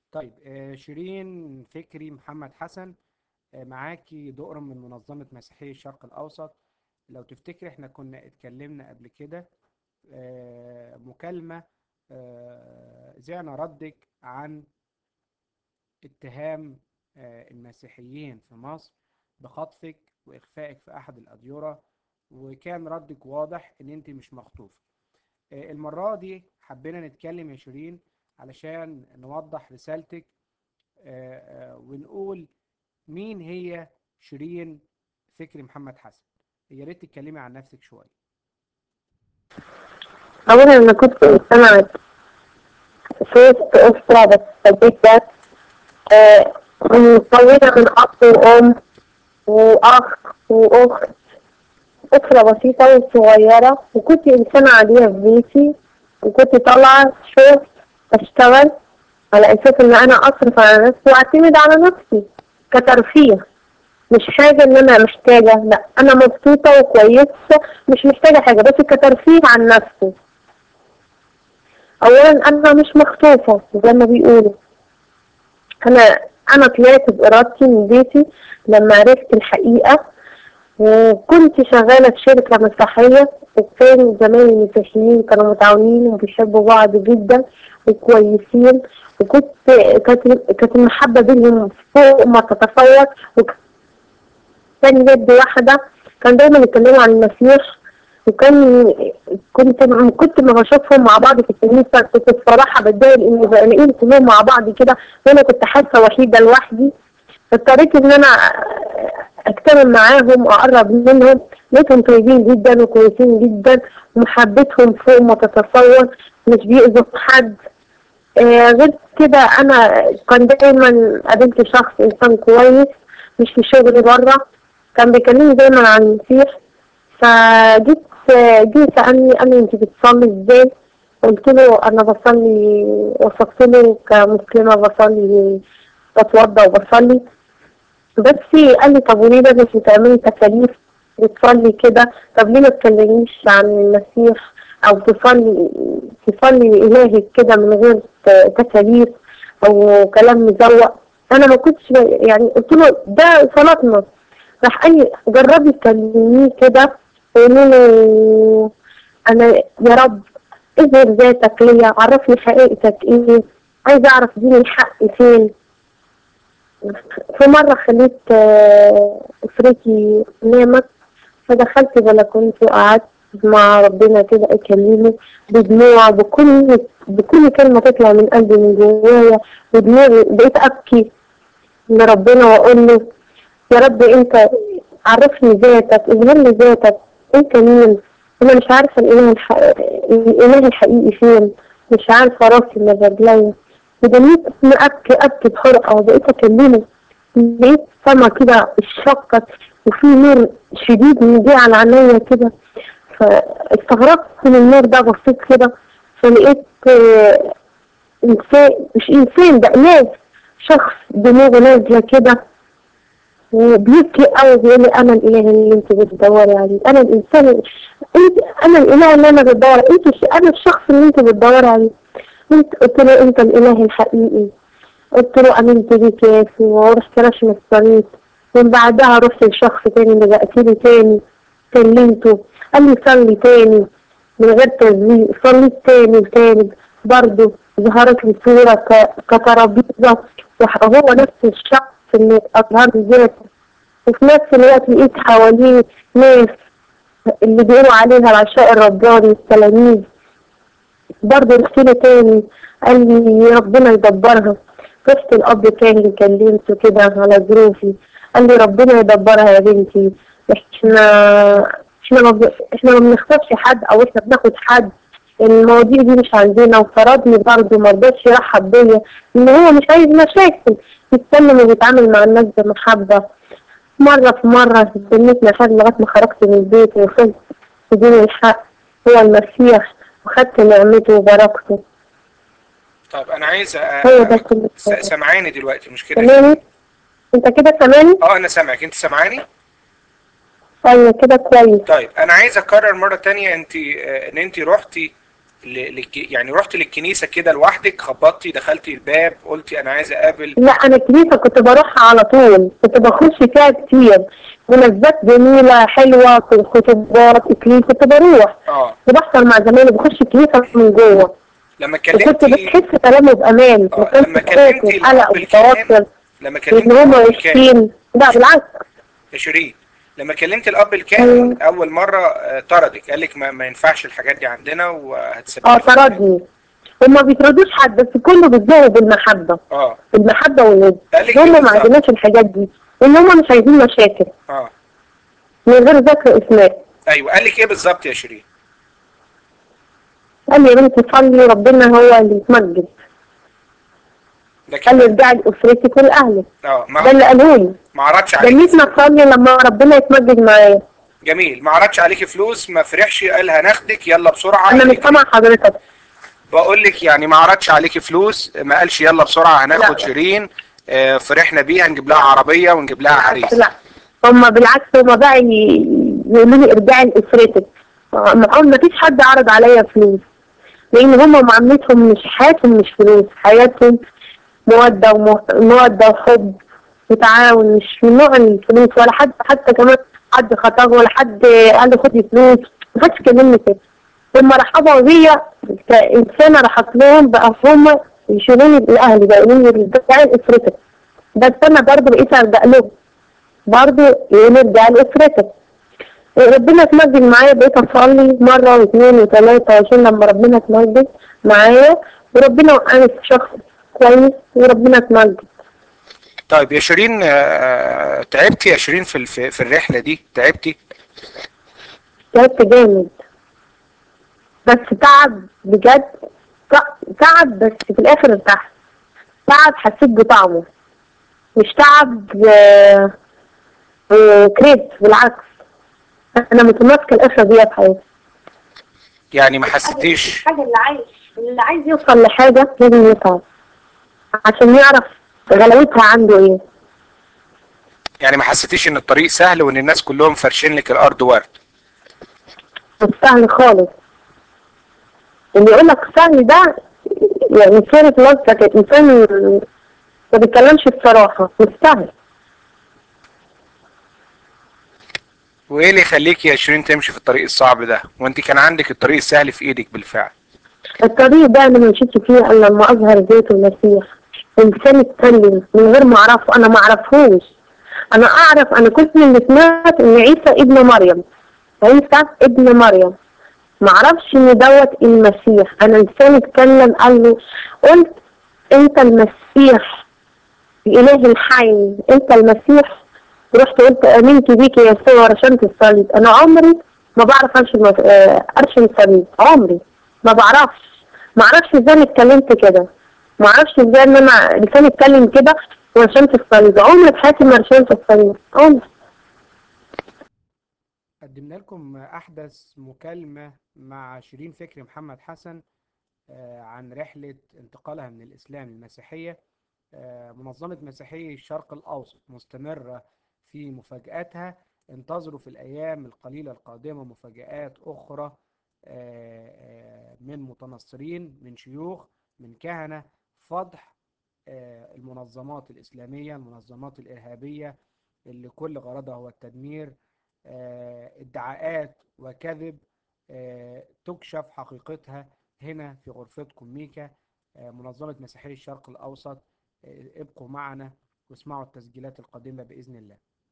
طيب آه، شيرين فكري محمد حسن آه، معاكي دقرة من منظمة مسيحية الشرق الأوسط لو تفتكر احنا كنا اتكلمنا قبل كده آه، مكالمة آه، زعنا ردك عن اتهام آه، المسيحيين في مصر بخطفك وإخفائك في أحد الأديرة وكان ردك واضح إن أنت مش مخطوفة آه، المرة دي حبينا نتكلم يا شيرين علشان نوضح رسالتك آه، آه، ونقول مين هي شيرين فكري محمد حسن يا ريت تتكلمي عن نفسك شوية أولا أنا كنت سمعت شفت أسرة بس جدا آه، مكونة من أب وأم وأخ وأخت أسرة بسيطة وصغيرة وكنت إنسانة عادية في بيتي وكنت طالعة شغل أشتغل على أساس إن أنا أصرف على نفسي وأعتمد على نفسي كترفيه مش حاجة إن أنا محتاجة لا أنا مبسوطة وكويسة مش محتاجة حاجة بس كترفيه عن نفسي أولا أنا مش مخطوفة زي ما بيقولوا أنا أنا طلعت بإرادتي من بيتي لما عرفت الحقيقة وكنت شغالة في شركة مسرحية وكان زمايلي المسيحيين كانوا متعاونين وبيحبوا بعض جدا وكويسين وكنت كانت كانت المحبة بينهم فوق ما تتصور وكان يد واحدة كان دايما يتكلموا عن المسيح وكان كنت كنت ما بشوفهم مع بعض في الكنيسة كنت بصراحة بتضايق إني بلاقيهم كلهم مع بعض كده وأنا كنت حاسة وحيدة لوحدي فاضطريت إن أنا أجتمع معاهم وأقرب منهم لقيتهم طيبين جدا وكويسين جدا ومحبتهم فوق ما تتصور مش بيأذوا حد آه غير كده أنا كان دايما قابلت شخص إنسان كويس مش في شغلي بره كان بيكلمني دايما عن المسيح فجيت جه سألني قال لي انت بتصلي ازاي؟ قلت له انا بصلي وصفت له كمسلمة بصلي بتوضى وبصلي بس قال لي طب وليه لازم تعملي تكاليف وتصلي كده طب ليه ما تكلميش عن المسيح او تصلي تصلي لإلهك كده من غير تكاليف او كلام مزوق انا ما كنتش يعني قلت له ده صلاتنا راح قال لي جربي تكلميه كده قولي له انا يا رب اظهر ذاتك ليا عرفني حقيقتك ايه عايزه اعرف دين الحق فين في مرة خليت أسرتي نامت فدخلت بلكونتي وقعدت مع ربنا كده أكلمه بدموع بكل بكل كلمة تطلع من قلبي من جوايا ودموعي بقيت أبكي لربنا وأقول له يا رب أنت عرفني ذاتك اظهر لي ذاتك أنت مين أنا مش عارفة الإله الح... الإله الحقيقي فين مش عارفة راسي من رجلي بدنيت أبكي أبكي بحرقة وبقيت أكلمه لقيت سما كده اشرقت وفي نور شديد من جه على عينيا كده فاستغربت من النور ده بصيت كده فلقيت آه، إنسان مش إنسان ده ناس شخص دماغه نازلة كده وبيبكي قوي بيقول لي أنا الإله اللي أنت بتدوري عليه أنا الإنسان أنت أنا الإله اللي أنا بدور أنت أنا الشخص اللي أنت بتدوري عليه انت قلت له انت الاله الحقيقي قلت له امنت بيك يا ياسين ورحت رشم الصليب من بعدها رحت لشخص تاني لجأت له تاني كلمته قال لي صلي تاني من غير تزويق صليت تاني وتالت برضه ظهرت لي صورة ك- كترابيزة وهو نفس الشخص اللي أظهر لي ذاته وفي نفس الوقت لقيت حواليه ناس اللي بيقولوا عليها العشاء الرباني التلاميذ برضه رحت له تاني قال لي ربنا يدبرها رحت الأب تاني كلمته كده على ظروفي قال لي ربنا يدبرها يا بنتي احنا احنا ما ب... احنا ما بنختارش حد او احنا بناخد حد المواضيع دي مش عندنا وفرضني برضه ما رضاش يرحب بيا ان هو مش عايز مشاكل بيتكلم وبيتعامل مع الناس بمحبة مرة في مرة استنيت لحد لغاية ما خرجت من البيت ووصلت في دين الحق هو المسيح وخدت نعمته وبركته طب انا عايز أ- هو ده كل س- سامعاني دلوقتي مش كده سامعني انت كده سامعني اه انا سامعك انت سامعاني ايوه كده كويس طيب انا عايز اكرر مرة تانية انت آه، ان انت رحتي ل... لك... يعني رحت للكنيسة كده لوحدك خبطتي دخلتي الباب قلتي انا عايزة اقابل لا انا الكنيسه كنت بروحها على طول كنت بخش فيها كتير مناسبات جميله حلوه خطوبات اكليل كنت بروح اه كنت بحضر مع زمايلي بخش الكنيسه من جوه لما وكنت كلمتي بتحس كلامه بامان اه ما كانش لما خوف كلمتي وقلق الاب الكاهن وتوتر لما لان كلمتي هما الاب الكاهن وحشين لا بالعكس يا شيرين لما كلمت الاب الكاهن أيوة. اول مرة آه، طردك قال لك ما, ما ينفعش الحاجات دي عندنا وهتسبب اه لك مشاكل. طردني هما بيطردوش حد بس كله بيتبعوا بالمحبه اه بالمحبه والود قال لك إيه هما ما بالظبط؟ عندناش الحاجات دي ان هما مش عايزين مشاكل اه من غير ذكر اسماء ايوه قال لك ايه بالظبط يا شيرين قال لي يا بنتي صلي ربنا هو اللي يتمجد ده قال لي كده ارجعي لاسرتك ولاهلك اه ده ما اللي قالوا لي ما عرضش ده عليك ميت تصلي لما ربنا يتمجد معايا جميل ما عرضش عليك فلوس ما فرحش قال هناخدك يلا بسرعة انا مش سامع حضرتك بقول لك يعني ما عرضش عليك فلوس ما قالش يلا بسرعة هناخد لا. شيرين آه، فرحنا بيها نجيب لها عربية ونجيب لها عريس لا هما بالعكس هما بقى ي- يقولوا لي ارجعي لاسرتك ما فيش حد عرض عليا فلوس لان هما معاملتهم مش حياتهم مش فلوس حياتهم مودة ومه- مودة وحب وتعاون مش من نوع الفلوس ولا حد حتى كمان حد خطاب ولا حد قال لي خدي فلوس محدش كلمني كده هما رحبوا بيا كإنسانة رحت لهم بقى هما يشيلوني لأهلي بقى يقولوا لي ارجعي لأسرتك بس أنا برضه بقيت ألجأ لهم برضه يقولوا لي ارجعي لأسرتك ربنا اتمجد معايا بقيت اصلي مرة واثنين وثلاثة عشان لما ربنا اتمجد معايا وربنا وقعني في شخص كويس وربنا اتمجد طيب يا شيرين آه، تعبتي يا شيرين في الف- في الرحلة دي تعبتي تعبت جامد بس تعب بجد تع- تعب بس في الاخر ارتحت تعب حسيت بطعمه مش تعب آه، آه، كريت بالعكس انا متماسكه الاخره دي في حياتي يعني ما حسيتيش حاجه اللي عايز اللي عايز يوصل لحاجه لازم يتعب عشان يعرف غلاوتها عنده ايه يعني ما حسيتيش ان الطريق سهل وان الناس كلهم فرشين لك الارض ورد مش سهل خالص اللي يقول لك سهل ده يعني صورة نفسك انسان ما بيتكلمش بصراحة مش سهل وايه اللي يخليك يا شيرين تمشي في الطريق الصعب ده وانت كان عندك الطريق السهل في ايدك بالفعل الطريق ده انا ما مشيتش فيه الا لما اظهر زيت المسيح انسان يتكلم من غير ما اعرفه انا ما اعرفهوش انا اعرف انا كل اللي سمعت ان عيسى ابن مريم عيسى ابن مريم ما اعرفش ان دوت المسيح انا انسان اتكلم قال له قلت انت المسيح الاله الحي انت المسيح رحت قلت امنت بيك يا يسوع ورشمت الصليب انا عمري ما بعرف ارشم آه، ارشم صليب عمري ما بعرفش ما اعرفش ازاي انا اتكلمت كده ما اعرفش ازاي ان انا لساني اتكلم كده ورشمت الصليب عمري في حياتي ما رشمت الصليب عمري قدمنا لكم احدث مكالمة مع شيرين فكري محمد حسن آه، عن رحلة انتقالها من الاسلام للمسيحية آه، منظمة مسيحي الشرق الاوسط مستمرة في مفاجآتها انتظروا في الايام القليلة القادمة مفاجآت اخرى آه، آه، من متنصرين من شيوخ من كهنة فضح آه، المنظمات الإسلامية المنظمات الإرهابية اللي كل غرضها هو التدمير آه، ادعاءات وكذب آه، تكشف حقيقتها هنا في غرفتكم ميكا آه، منظمة مسيحي الشرق الأوسط آه، ابقوا معنا واسمعوا التسجيلات القادمة بإذن الله